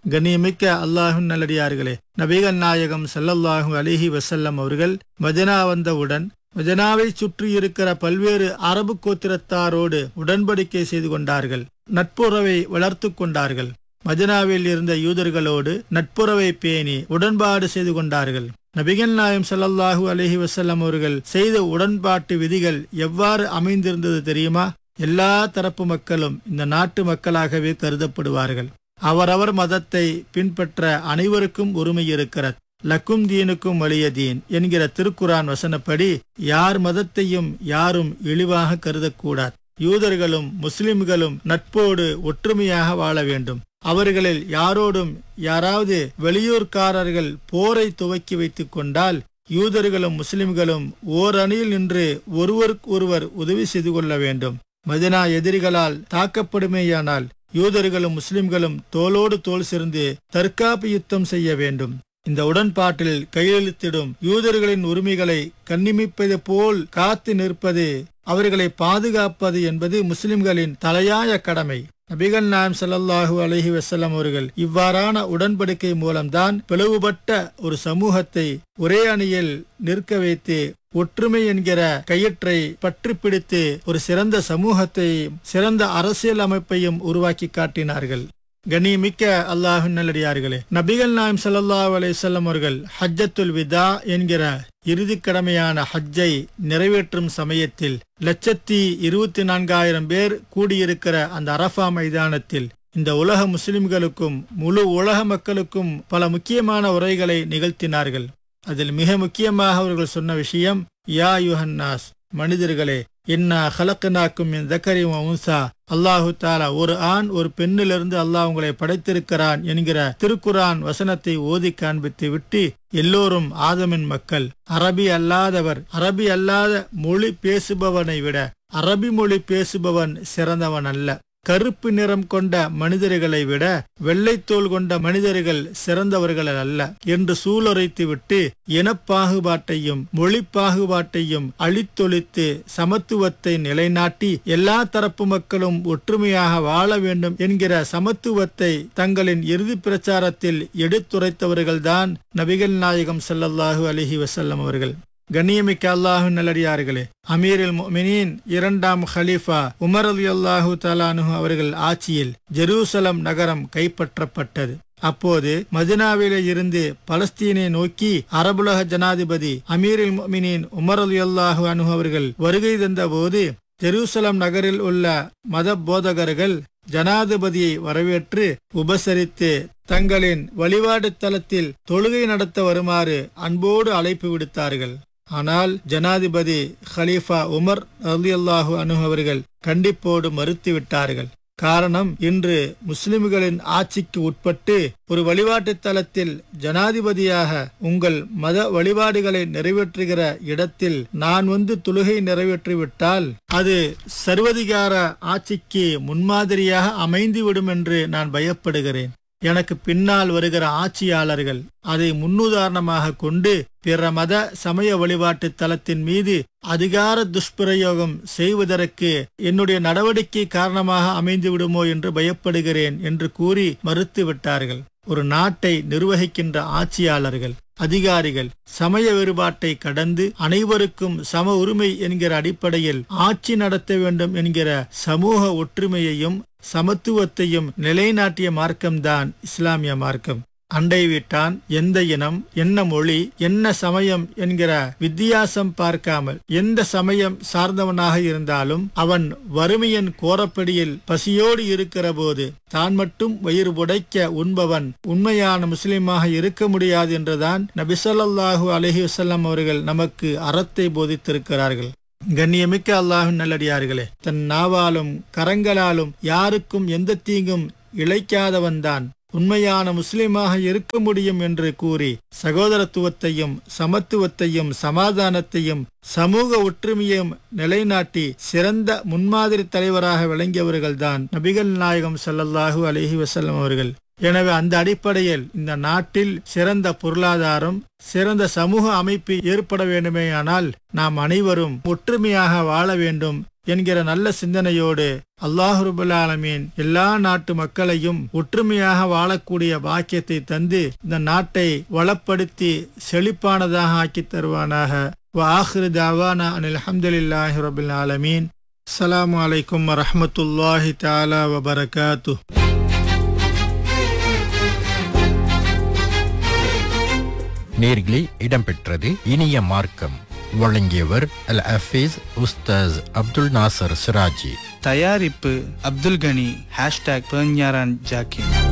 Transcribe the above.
கண்ணியமிக்க அல்லாஹும் நல்லடியார்களே நபிகள் நாயகம் ஸல்லல்லாஹு அலிஹி வசல்லம் அவர்கள் மதினா வந்தவுடன் மதினாவை சுற்றி இருக்கிற பல்வேறு அரபு கோத்திரத்தாரோடு உடன்படிக்கை செய்து கொண்டார்கள் நட்புறவை வளர்த்து கொண்டார்கள் மதினாவில் இருந்த யூதர்களோடு நட்புறவை பேணி உடன்பாடு செய்து கொண்டார்கள் நபிகள் நாயம் ஸல்லல்லாஹு அலைஹி வஸல்லம் அவர்கள் செய்த உடன்பாட்டு விதிகள் எவ்வாறு அமைந்திருந்தது தெரியுமா எல்லா தரப்பு மக்களும் இந்த நாட்டு மக்களாகவே கருதப்படுவார்கள் அவரவர் மதத்தை பின்பற்ற அனைவருக்கும் உரிமை இருக்கிறது லக்கும் தீனுக்கும் வலிய தீன் என்கிற திருக்குரான் வசனப்படி யார் மதத்தையும் யாரும் இழிவாக கருதக்கூடாது யூதர்களும் முஸ்லிம்களும் நட்போடு ஒற்றுமையாக வாழ வேண்டும் அவர்களில் யாரோடும் யாராவது வெளியூர்காரர்கள் போரை துவக்கி வைத்துக் கொண்டால் யூதர்களும் முஸ்லிம்களும் ஓர் அணியில் நின்று ஒருவருக்கு ஒருவர் உதவி செய்து கொள்ள வேண்டும் மதினா எதிரிகளால் தாக்கப்படுமேயானால் யூதர்களும் முஸ்லிம்களும் தோளோடு தோள் சேர்ந்து தற்காப்பு யுத்தம் செய்ய வேண்டும் இந்த உடன்பாட்டில் கையெழுத்திடும் யூதர்களின் உரிமைகளை கண்ணிமிப்பது போல் காத்து நிற்பது அவர்களை பாதுகாப்பது என்பது முஸ்லிம்களின் தலையாய கடமை நபிகள் நாயம் ஸல்லல்லாஹு அலைஹி வஸல்லம் அவர்கள் இவ்வாறான உடன்படிக்கை மூலம்தான் பிளவுபட்ட ஒரு சமூகத்தை ஒரே அணியில் நிற்க வைத்து ஒற்றுமை என்கிற கயிற்றை பற்றி பிடித்து ஒரு சிறந்த சமூகத்தை சிறந்த அரசியல் அமைப்பையும் உருவாக்கி காட்டினார்கள் கண்ணியமிக்க அல்லாஹின் நல்லடியார்களே நபிகள் நாயம் ஸல்லல்லாஹு அலைஹி வஸல்லம் அவர்கள் ஹஜ்ஜத்துல் விதா என்கிற இறுதி கடமையான ஹஜ்ஜை நிறைவேற்றும் சமயத்தில் லட்சத்தி இருபத்தி நான்காயிரம் பேர் கூடியிருக்கிற அந்த அரஃபா மைதானத்தில் இந்த உலக முஸ்லிம்களுக்கும் முழு உலக மக்களுக்கும் பல முக்கியமான உரைகளை நிகழ்த்தினார்கள் அதில் மிக முக்கியமாக அவர்கள் சொன்ன விஷயம் யா யுஹன்னாஸ் மனிதர்களே இன்னா ஹலக்கனாக்கும் என் தக்கரி உன்சா அல்லாஹு தாலா ஒரு ஆண் ஒரு பெண்ணிலிருந்து அல்லாஹ் உங்களை படைத்திருக்கிறான் என்கிற திருக்குரான் வசனத்தை ஓதி காண்பித்து விட்டு எல்லோரும் ஆதமின் மக்கள் அரபி அல்லாதவர் அரபி அல்லாத மொழி பேசுபவனை விட அரபி மொழி பேசுபவன் சிறந்தவன் அல்ல கருப்பு நிறம் கொண்ட மனிதர்களை விட வெள்ளைத்தோல் கொண்ட மனிதர்கள் சிறந்தவர்கள் அல்ல என்று சூளுரைத்து விட்டு இனப்பாகுபாட்டையும் மொழி பாகுபாட்டையும் அழித்தொழித்து சமத்துவத்தை நிலைநாட்டி எல்லா தரப்பு மக்களும் ஒற்றுமையாக வாழ வேண்டும் என்கிற சமத்துவத்தை தங்களின் இறுதி பிரச்சாரத்தில் எடுத்துரைத்தவர்கள்தான் நபிகள் நாயகம் ஸல்லல்லாஹு அலிஹி வசல்லம் அவர்கள் கண்ணியமிக்க அல்லாஹு நல்லடியார்களே அமீரில் மினின் இரண்டாம் ஹலீஃபா உமர் அலி அல்லாஹு தலானு அவர்கள் ஆட்சியில் ஜெருசலம் நகரம் கைப்பற்றப்பட்டது அப்போது மதினாவிலே இருந்து பலஸ்தீனை நோக்கி அரபுலக ஜனாதிபதி அமீரில் மினின் உமர் அலி அல்லாஹு அனு அவர்கள் வருகை தந்தபோது ஜெருசலம் நகரில் உள்ள மத போதகர்கள் ஜனாதிபதியை வரவேற்று உபசரித்து தங்களின் வழிபாடு தலத்தில் தொழுகை நடத்த வருமாறு அன்போடு அழைப்பு விடுத்தார்கள் ஆனால் ஜனாதிபதி ஹலீஃபா உமர் அல்லாஹு அனு அவர்கள் கண்டிப்போடு மறுத்துவிட்டார்கள் காரணம் இன்று முஸ்லிம்களின் ஆட்சிக்கு உட்பட்டு ஒரு வழிபாட்டு தலத்தில் ஜனாதிபதியாக உங்கள் மத வழிபாடுகளை நிறைவேற்றுகிற இடத்தில் நான் வந்து தொழுகை நிறைவேற்றிவிட்டால் அது சர்வதிகார ஆட்சிக்கு முன்மாதிரியாக அமைந்துவிடும் என்று நான் பயப்படுகிறேன் எனக்கு பின்னால் வருகிற ஆட்சியாளர்கள் அதை முன்னுதாரணமாக கொண்டு பிற மத சமய வழிபாட்டு தலத்தின் மீது அதிகார துஷ்பிரயோகம் செய்வதற்கு என்னுடைய நடவடிக்கை காரணமாக அமைந்து விடுமோ என்று பயப்படுகிறேன் என்று கூறி மறுத்து விட்டார்கள் ஒரு நாட்டை நிர்வகிக்கின்ற ஆட்சியாளர்கள் அதிகாரிகள் சமய வேறுபாட்டை கடந்து அனைவருக்கும் சம உரிமை என்கிற அடிப்படையில் ஆட்சி நடத்த வேண்டும் என்கிற சமூக ஒற்றுமையையும் சமத்துவத்தையும் நிலைநாட்டிய மார்க்கம்தான் இஸ்லாமிய மார்க்கம் அண்டை வீட்டான் எந்த இனம் என்ன மொழி என்ன சமயம் என்கிற வித்தியாசம் பார்க்காமல் எந்த சமயம் சார்ந்தவனாக இருந்தாலும் அவன் வறுமையின் கோரப்படியில் பசியோடு இருக்கிற போது தான் மட்டும் வயிறு உடைக்க உண்பவன் உண்மையான முஸ்லிமாக இருக்க முடியாது என்றுதான் நபிசல்லாஹூ அலஹி வசல்லம் அவர்கள் நமக்கு அறத்தை போதித்திருக்கிறார்கள் கண்ணியமிக்க அல்லாஹின் நல்லடியார்களே தன் நாவாலும் கரங்களாலும் யாருக்கும் எந்த தீங்கும் இழைக்காதவன்தான் உண்மையான முஸ்லிமாக இருக்க முடியும் என்று கூறி சகோதரத்துவத்தையும் சமத்துவத்தையும் சமாதானத்தையும் சமூக ஒற்றுமையையும் நிலைநாட்டி சிறந்த முன்மாதிரி தலைவராக விளங்கியவர்கள்தான் நபிகள் நாயகம் ஸல்லல்லாஹு அலைஹி வஸல்லம் அவர்கள் எனவே அந்த அடிப்படையில் இந்த நாட்டில் சிறந்த பொருளாதாரம் சிறந்த சமூக அமைப்பு ஏற்பட வேண்டுமேயானால் நாம் அனைவரும் ஒற்றுமையாக வாழ வேண்டும் என்கிற நல்ல சிந்தனையோடு அல்லாஹ் ரபுல் ஆலமீன் எல்லா நாட்டு மக்களையும் ஒற்றுமையாக வாழக்கூடிய பாக்கியத்தை தந்து இந்த நாட்டை வளப்படுத்தி செழிப்பானதாக ஆக்கித் தருவானாக வாஹிரு தாவானா அனில் அஹமதுல்லாஹி ரபுல் ஆலமீன் அஸ்ஸலாமு அலைக்கும் வரஹ்மத்துல்லாஹி தஆலா வபரகாத்து நேர்களே இடம்பெற்றது இனிய மார்க்கம் வழங்கியவர் அல் அஃபீஸ் உஸ்தாஸ் அப்துல் நாசர் சிராஜி தயாரிப்பு அப்துல் கனி ஹேஷ்டாக் பெர்ஞாரான் ஜாக்கின்